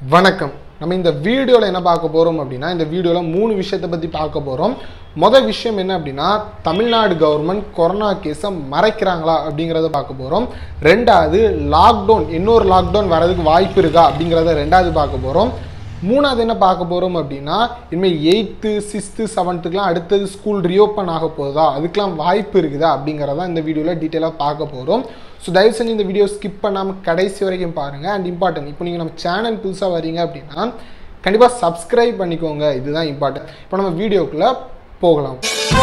வணக்கம் நம்ம இந்த வீடியோவில் என்ன பார்க்க போகிறோம் அப்படின்னா இந்த வீடியோவில் மூணு விஷயத்தை பற்றி பார்க்க போகிறோம் மொதல் விஷயம் என்ன அப்படின்னா தமிழ்நாடு கவர்மெண்ட் கொரோனா கேஸை மறைக்கிறாங்களா அப்படிங்கிறத பார்க்க போகிறோம் ரெண்டாவது லாக்டவுன் இன்னொரு லாக்டவுன் வரதுக்கு வாய்ப்பு இருக்கா அப்படிங்கிறத ரெண்டாவது பார்க்க போகிறோம் மூணாவது என்ன பார்க்க போகிறோம் அப்படின்னா இனிமேல் எயித்து சிக்ஸ்த்து செவன்த்துக்குலாம் அடுத்தது ஸ்கூல் ரீஓப்பன் ஆக போகுதா அதுக்கெலாம் வாய்ப்பு இருக்குதா அப்படிங்கிறத இந்த வீடியோவில் டீட்டெயிலாக பார்க்க போகிறோம் ஸோ தயவு செஞ்சு இந்த வீடியோ ஸ்கிப் பண்ணாமல் கடைசி வரைக்கும் பாருங்கள் அண்ட் இம்பார்ட்டன்ட் இப்போ நீங்கள் நம்ம சேனல் புதுசாக வரீங்க அப்படின்னா கண்டிப்பாக சப்ஸ்கிரைப் பண்ணிக்கோங்க இதுதான் இம்பார்ட்டன்ட் இப்போ நம்ம வீடியோக்குள்ளே போகலாம்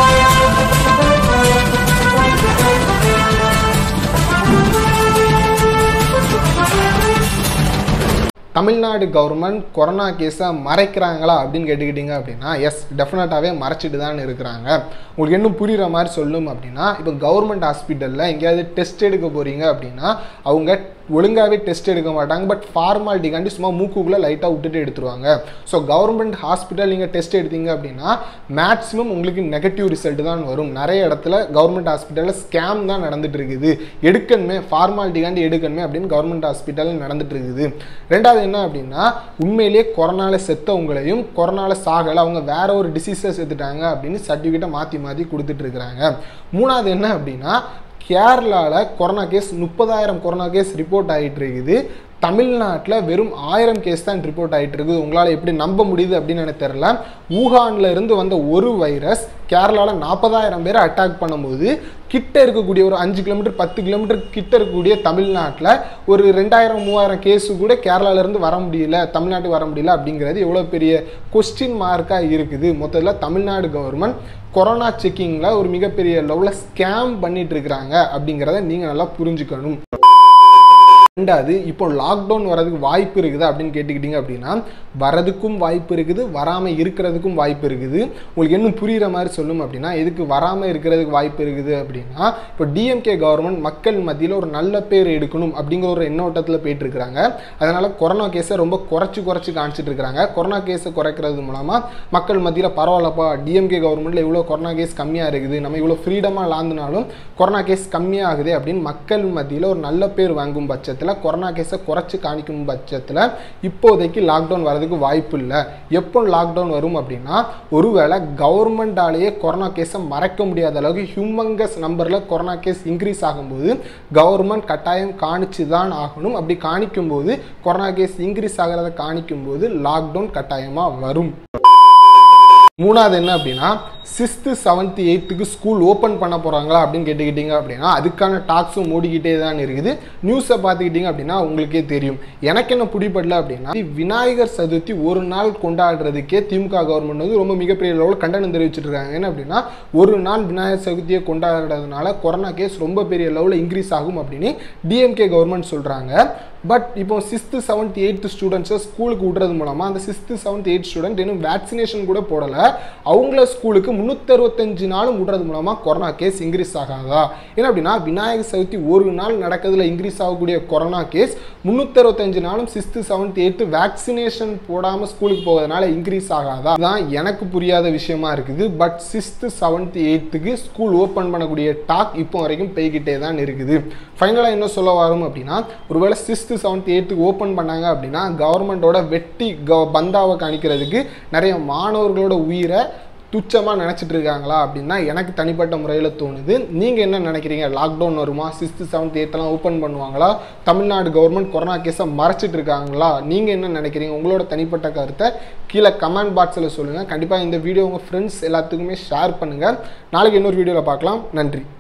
தமிழ்நாடு கவர்மெண்ட் கொரோனா கேஸை மறைக்கிறாங்களா அப்படின்னு கேட்டுக்கிட்டீங்க அப்படின்னா எஸ் டெஃபினட்டாகவே மறைச்சிட்டு தான் இருக்கிறாங்க உங்களுக்கு இன்னும் புரிகிற மாதிரி சொல்லணும் அப்படின்னா இப்போ கவர்மெண்ட் ஹாஸ்பிட்டலில் எங்கேயாவது டெஸ்ட் எடுக்க போகிறீங்க அப்படின்னா அவங்க ஒழுங்காகவே டெஸ்ட் எடுக்க மாட்டாங்க பட் ஃபார்மாலிட்டிக்காண்டி சும்மா மூக்குக்குள்ளே லைட்டாக விட்டுட்டு எடுத்துருவாங்க ஸோ கவர்மெண்ட் ஹாஸ்பிட்டல் நீங்கள் டெஸ்ட் எடுத்தீங்க அப்படின்னா மேக்ஸிமம் உங்களுக்கு நெகட்டிவ் ரிசல்ட் தான் வரும் நிறைய இடத்துல கவர்மெண்ட் ஹாஸ்பிட்டலில் ஸ்கேம் தான் நடந்துட்டு இருக்குது எடுக்கணுமே ஃபார்மாலிட்டிக்காண்டி எடுக்கணுமே அப்படின்னு கவர்மெண்ட் ஹாஸ்பிட்டலில் நடந்துட்டு இருக்குது ரெண்டாவது என்ன அப்படின்னா உண்மையிலேயே கொரோனால செத்தவங்களையும் கொரோனால சாகலை அவங்க வேற ஒரு டிசீஸை செத்துட்டாங்க அப்படின்னு சர்டிஃபிகேட்டை மாற்றி மாற்றி கொடுத்துட்டு இருக்கிறாங்க மூணாவது என்ன அப்படின்னா கேரளாவில் கொரோனா கேஸ் முப்பதாயிரம் கொரோனா கேஸ் ரிப்போர்ட் ஆகிட்டு இருக்குது தமிழ்நாட்டில் வெறும் ஆயிரம் கேஸ் தான் ரிப்போர்ட் ஆகிட்டு இருக்குது உங்களால் எப்படி நம்ப முடியுது அப்படின்னு எனக்கு தெரில ஊகான்ல இருந்து வந்த ஒரு வைரஸ் கேரளாவில் நாற்பதாயிரம் பேரை அட்டாக் பண்ணும்போது கிட்ட இருக்கக்கூடிய ஒரு அஞ்சு கிலோமீட்டர் பத்து கிலோமீட்டர் கிட்ட இருக்கக்கூடிய தமிழ்நாட்டில் ஒரு ரெண்டாயிரம் மூவாயிரம் கேஸு கூட கேரளாவிலேருந்து வர முடியல தமிழ்நாட்டுக்கு வர முடியல அப்படிங்கிறது எவ்வளோ பெரிய கொஸ்டின் மார்க்காக இருக்குது மொத்தத்தில் தமிழ்நாடு கவர்மெண்ட் கொரோனா செக்கிங்கில் ஒரு மிகப்பெரிய லெவலில் ஸ்கேம் பண்ணிட்டு இருக்கிறாங்க அப்படிங்கிறத நீங்கள் நல்லா புரிஞ்சுக்கணும் ரெண்டாவது இப்போ லாக்டவுன் வரதுக்கு வாய்ப்பு இருக்குது அப்படின்னு கேட்டுக்கிட்டீங்க அப்படின்னா வரதுக்கும் வாய்ப்பு இருக்குது வராமல் இருக்கிறதுக்கும் வாய்ப்பு இருக்குது உங்களுக்கு இன்னும் புரிகிற மாதிரி சொல்லும் அப்படின்னா எதுக்கு வராமல் இருக்கிறதுக்கு வாய்ப்பு இருக்குது அப்படின்னா இப்போ டிஎம்கே கவர்மெண்ட் மக்கள் மத்தியில் ஒரு நல்ல பேர் எடுக்கணும் அப்படிங்கிற ஒரு எண்ணோட்டத்தில் போயிட்டு இருக்கிறாங்க அதனால கொரோனா கேஸை ரொம்ப குறைச்சி குறைச்சி காமிச்சிட்டு இருக்கிறாங்க கொரோனா கேஸை குறைக்கிறது மூலமாக மக்கள் மத்தியில் பரவாயில்லப்பா டிஎம்கே கவர்மெண்ட்டில் இவ்வளோ கொரோனா கேஸ் கம்மியாக இருக்குது நம்ம இவ்வளோ ஃப்ரீடமாக லாந்தினாலும் கொரோனா கேஸ் கம்மியாகுது அப்படின்னு மக்கள் மத்தியில் ஒரு நல்ல பேர் வாங்கும் பட்சத்தில் கொரோனா கேஸை குறைச்சி காணிக்கும் பட்சத்தில் இப்போதைக்கு லாக்டவுன் வரதுக்கு வாய்ப்பு இல்லை எப்போ லாக்டவுன் வரும் அப்படின்னா ஒருவேளை கவர்மெண்டாலேயே கொரோனா கேஸை மறைக்க முடியாத அளவுக்கு ஹியூமங்கஸ் நம்பரில் கொரோனா கேஸ் இன்க்ரீஸ் ஆகும்போது கவர்மெண்ட் கட்டாயம் காணிச்சு தான் ஆகணும் அப்படி காணிக்கும் போது கொரோனா கேஸ் இன்க்ரீஸ் ஆகிறத காணிக்கும் போது லாக்டவுன் கட்டாயமாக வரும் மூணாவது என்ன அப்படின்னா சிக்ஸ்த்து செவன்த்து எயித்துக்கு ஸ்கூல் ஓப்பன் பண்ண போகிறாங்களா அப்படின்னு கேட்டுக்கிட்டீங்க அப்படின்னா அதுக்கான டாக்ஸும் மூடிக்கிட்டே தான் இருக்குது நியூஸை பார்த்துக்கிட்டீங்க அப்படின்னா உங்களுக்கே தெரியும் எனக்கு என்ன பிடிப்படல அப்படின்னா விநாயகர் சதுர்த்தி ஒரு நாள் கொண்டாடுறதுக்கே திமுக கவர்மெண்ட் வந்து ரொம்ப மிகப்பெரிய லெவலில் கண்டனம் தெரிவிச்சிட்டு இருக்காங்க என்ன அப்படின்னா ஒரு நாள் விநாயகர் சதுர்த்தியை கொண்டாடுறதுனால கொரோனா கேஸ் ரொம்ப பெரிய லெவலில் இன்க்ரீஸ் ஆகும் அப்படின்னு டிஎம்கே கவர்மெண்ட் சொல்கிறாங்க பட் இப்போ சிக்ஸ்த்து செவன்த் எயித்து ஸ்டூடெண்ட்ஸை ஸ்கூலுக்கு விடுறது மூலமாக அந்த சிக்ஸ்த்து செவன்த் எயிட் ஸ்டூடெண்ட் இன்னும் வேக்சினேஷன் கூட போடலை அவங்கள ஸ்கூலுக்கு முந்நூற்றறுபத்தஞ்சு நாளும் விடுறது மூலமாக கொரோனா கேஸ் இன்க்ரீஸ் ஆகாதா ஏன்னா அப்படின்னா விநாயகர் சதுர்த்தி ஒரு நாள் நடக்கிறதுல இன்க்ரீஸ் ஆகக்கூடிய கொரோனா கேஸ் முந்நூற்றறுபத்தஞ்சு நாளும் சிக்ஸ்த்து செவன்த் எயித்து வேக்சினேஷன் போடாமல் ஸ்கூலுக்கு போகிறதுனால இன்க்ரீஸ் ஆகாதா தான் எனக்கு புரியாத விஷயமா இருக்குது பட் சிக்ஸ்த்து செவன்த் எயித்துக்கு ஸ்கூல் ஓப்பன் பண்ணக்கூடிய டாக் இப்போ வரைக்கும் போய்கிட்டே தான் இருக்குது ஃபைனலாக என்ன சொல்ல வரும் அப்படின்னா ஒருவேளை சிக்ஸ்த்து செவன்த் எயித்துக்கு ஓப்பன் பண்ணாங்க அப்படின்னா கவர்மெண்ட்டோட வெட்டி க பந்தாவை காணிக்கிறதுக்கு நிறைய மாணவர்களோட உயிரை துச்சமாக நினச்சிட்டு இருக்காங்களா அப்படின்னா எனக்கு தனிப்பட்ட முறையில் தோணுது நீங்கள் என்ன நினைக்கிறீங்க லாக்டவுன் வருமா சிக்ஸ்த்து செவன்த் எயித்தெல்லாம் ஓப்பன் பண்ணுவாங்களா தமிழ்நாடு கவர்மெண்ட் கொரோனா கேஸை மறைச்சிட்டு இருக்காங்களா நீங்கள் என்ன நினைக்கிறீங்க உங்களோட தனிப்பட்ட கருத்தை கீழே கமெண்ட் பாக்ஸில் சொல்லுங்கள் கண்டிப்பாக இந்த வீடியோ உங்கள் ஃப்ரெண்ட்ஸ் எல்லாத்துக்குமே ஷேர் பண்ணுங்கள் நாளைக்கு இன்னொரு வீடியோவில் பார்க்கலாம் நன்றி